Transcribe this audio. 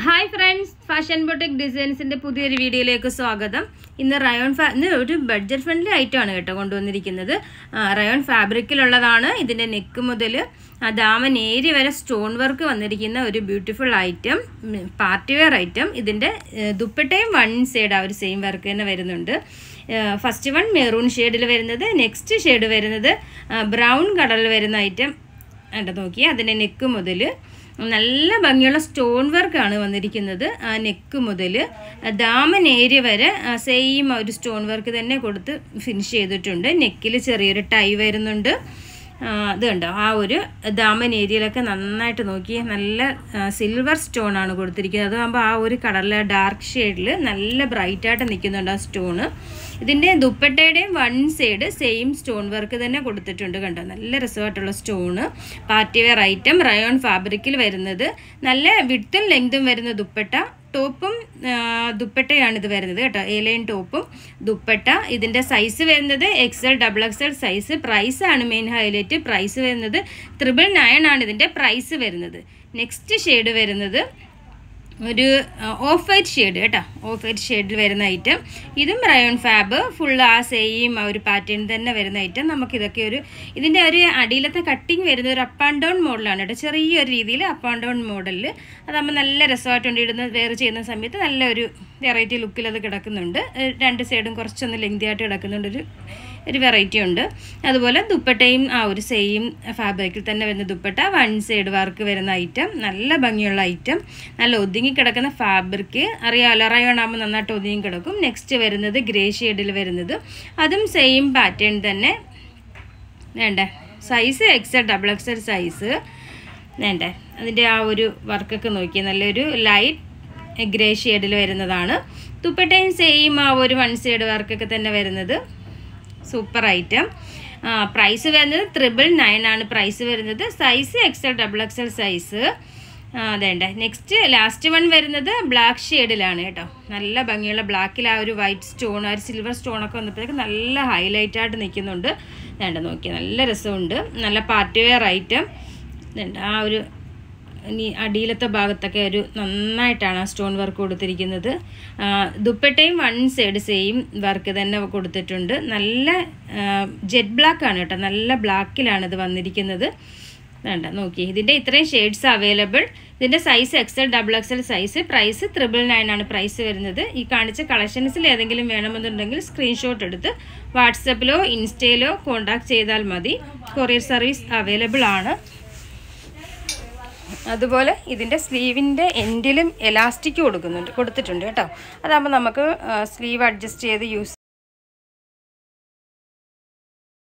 hi friends fashion boutique ഡിസൈൻസിന്റെ പുതിയൊരു വീഡിയോയിലേക്ക് സ്വാഗതം ഇന്ന് റയോൺ ഫാ ഇന്ന് ഒരു ബഡ്ജറ്റ് ഫ്രണ്ട്ലി ഐറ്റമാണ് കേട്ടോ കൊണ്ടുവന്നിരിക്കുന്നത് ആ, റയോൺ ഫാബ്രിക്കിലുള്ളതാണ് ഇതിന്റെ നെക്ക് മുതൽ ദാമൻ ഏരി വരെ സ്റ്റോൺ വർക്ക് വന്നിരിക്കുന്ന ഒരു beautiful item party wear item ഇതിന്റെ ഏ, ദുപ്പട്ടയും വൺ സൈഡ് ആ ഒരു സെയിം വർക്ക് തന്നെ വരുന്നുണ്ട് ഫസ്റ്റ് വൺ മെറൂൺ ഷെയ്ഡിൽ വരുന്നത് നെക്സ്റ്റ് ഷെയ്ഡ് വരുന്നത് ബ്രൗൺ കളറിൽ വരുന്ന ഐറ്റം കണ്ടോ നോക്കി അതിൻ്റെ നെക്ക് മുതൽ നല്ല ഭംഗിയുള്ള സ്റ്റോൺ വർക്കാണ് വന്നിരിക്കുന്നത് ആ നെക്ക് മുതൽ ദാമൻ ഏരിയ വരെ സെയിം ഒരു സ്റ്റോൺ വർക്ക് തന്നെ കൊടുത്ത് ഫിനിഷ് ചെയ്തിട്ടുണ്ട് നെക്കിൽ ചെറിയൊരു ടൈ വരുന്നുണ്ട് ആ, ഇത് കണ്ടോ ആ ഒരു ദാമൻ ഏരിയയിലൊക്കെ നന്നായിട്ട് നോക്കി നല്ല സിൽവർ സ്റ്റോൺ ആണ് കൊടുത്തിരിക്കുന്നത് അതാകുമ്പോൾ ആ ഒരു കളറിലെ ഡാർക്ക് ഷെയ്ഡിൽ നല്ല ബ്രൈറ്റ് ആയിട്ട് നിൽക്കുന്നുണ്ട് ആ സ്റ്റോണ് ഇതിൻ്റെ ദുപ്പട്ടയുടെയും one side same stone work തന്നെ കൊടുത്തിട്ടുണ്ട് കണ്ടോ നല്ല രസമായിട്ടുള്ള stone party wear item rayon ഫാബ്രിക്കിൽ വരുന്നത് നല്ല വിട്ടും ലെങ്തും വരുന്ന ദുപ്പട്ട ടോപ്പും ആ, ദുപ്പട്ടയാണ് ഇത് വരുന്നത് കേട്ടോ ഏലൈൻ ടോപ്പും ദുപ്പട്ട ഇതിൻ്റെ സൈസ് വരുന്നത് XL double XL size price ആണ് മെയിൻ ഹൈലൈറ്റ് പ്രൈസ് വരുന്നത് ത്രിബിൾ നയൻ ആണ് ഇതിൻ്റെ പ്രൈസ് വരുന്നത് നെക്സ്റ്റ് ഷെയ്ഡ് വരുന്നത് ഒരു ഓഫ് വൈറ്റ് ഷെയ്ഡ് കേട്ടോ ഓഫ് വൈറ്റ് ഷെയ്ഡിൽ വരുന്ന ഐറ്റം ഇതും റയോൺ ഫാബ് ഫുൾ ആ സെയിം ആ ഒരു പാറ്റേൺ തന്നെ വരുന്ന ഐറ്റം നമുക്കിതൊക്കെ ഒരു ഇതിൻ്റെ ഒരു അടിയിലത്തെ കട്ടിങ് വരുന്ന ഒരു അപ്പ് ആൻഡ് ഡൗൺ മോഡലാണ് കേട്ടോ ചെറിയൊരു രീതിയിൽ അപ്പ് ആൻഡ് ഡൗൺ മോഡലിൽ അതാകുമ്പോൾ നല്ല രസമായിട്ടുണ്ട് ഇടുന്ന വെയർ ചെയ്യുന്ന സമയത്ത് നല്ലൊരു വെറൈറ്റി ലുക്കിൽ അത് കിടക്കുന്നുണ്ട് ഏഹ് രണ്ട് സൈഡും കുറച്ചൊന്ന് ലെങ്തി ആയിട്ട് കിടക്കുന്നുണ്ട് ഒരു ഒരു വെറൈറ്റി ഉണ്ട് അതുപോലെ ദുപ്പട്ടയും ആ ഒരു സെയിം ഫാബ്രിക്കിൽ തന്നെ വരുന്ന ദുപ്പട്ട വൺ സൈഡ് വർക്ക് വരുന്ന ഐറ്റം നല്ല ഭംഗിയുള്ള ഐറ്റം നല്ല ഒതുങ്ങി കിടക്കുന്ന ഫാബ്രിക് അറിയാമല്ലോ റയോൺ ആകുമ്പോൾ നന്നായിട്ട് ഒതുങ്ങി കിടക്കും നെക്സ്റ്റ് വരുന്നത് ഗ്രേ ഷെയ്ഡിൽ വരുന്നത് അതും സെയിം പാറ്റേൺ തന്നെ വേണ്ടേ size XL double XL size വേണ്ടേ അതിൻ്റെ ആ ഒരു വർക്കൊക്കെ നോക്കി നല്ലൊരു ലൈറ്റ് ഗ്രേ ഷെയ്ഡിൽ വരുന്നതാണ് ദുപ്പട്ടയും സെയിം ആ ഒരു വൺ സൈഡ് വർക്കൊക്കെ തന്നെ വരുന്നത് സൂപ്പർ ഐറ്റം പ്രൈസ് വരുന്നത് ത്രിബിൾ നയൻ ആണ് പ്രൈസ് വരുന്നത് size XL double XL size അതേണ്ട നെക്സ്റ്റ് ലാസ്റ്റ് വൺ വരുന്നത് ബ്ലാക്ക് ഷെയ്ഡിലാണ് കേട്ടോ നല്ല ഭംഗിയുള്ള ബ്ലാക്കിൽ ആ ഒരു വൈറ്റ് സ്റ്റോൺ ആ ഒരു സിൽവർ സ്റ്റോണൊക്കെ വന്നപ്പോഴേക്കും നല്ല ഹൈലൈറ്റ് ആയിട്ട് നിൽക്കുന്നുണ്ട് വേണ്ട നോക്കിയാൽ നല്ല രസമുണ്ട് നല്ല പാർട്ടി വെയർ ഐറ്റം വേണ്ട ആ ഒരു ഇനി അടിയിലത്തെ ഭാഗത്തൊക്കെ ഒരു നന്നായിട്ടാണ് ആ സ്റ്റോൺ വർക്ക് കൊടുത്തിരിക്കുന്നത് ആ, ദുപ്പട്ടയും വൺ സൈഡ് സെയിം വർക്ക് തന്നെ കൊടുത്തിട്ടുണ്ട് നല്ല ജെറ്റ് ബ്ലാക്ക് ആണ് കേട്ടോ നല്ല ബ്ലാക്കിലാണ് ഇത് വന്നിരിക്കുന്നത് വേണ്ട നോക്കി ഇതിൻ്റെ ഇത്രയും ഷെയ്ഡ്സ് അവൈലബിൾ ഇതിൻ്റെ size XL double XL size price triple nine ആണ് പ്രൈസ് വരുന്നത് ഈ കാണിച്ച കളക്ഷൻസിൽ ഏതെങ്കിലും വേണമെന്നുണ്ടെങ്കിൽ സ്ക്രീൻഷോട്ട് എടുത്ത് വാട്സപ്പിലോ ഇൻസ്റ്റയിലോ കോൺടാക്ട് ചെയ്താൽ മതി കൊറിയർ സർവീസ് അവൈലബിൾ ആണ് അതുപോലെ ഇതിൻ്റെ സ്ലീവിൻ്റെ എൻഡിലും എലാസ്റ്റിക് കൊടുക്കുന്നുണ്ട് കൊടുത്തിട്ടുണ്ട് കേട്ടോ അതാകുമ്പോൾ നമുക്ക് സ്ലീവ് അഡ്ജസ്റ്റ് ചെയ്ത് യൂസ്